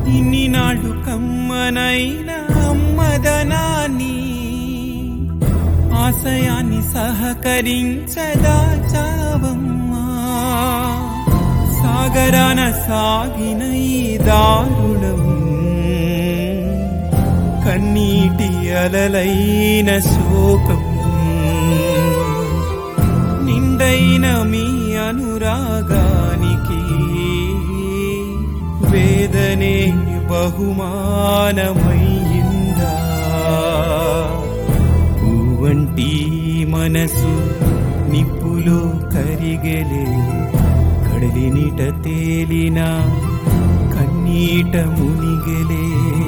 ఇన్ని నాళ్ళు కమ్మనైన అమ్మదనాన్ని ఆశయాన్ని సహకరించదా చావమ్మా సాగరాన సాగిన ఈ దారుణం కన్నీటి అలలైన శోకం నిండైన మీ అనురాగానికి వేదనే బహుమానమయ్యిందా పువ్వంటి మనసు నిప్పులో కరిగెలే కడలినిట తేలిన కన్నీట మునిగెలే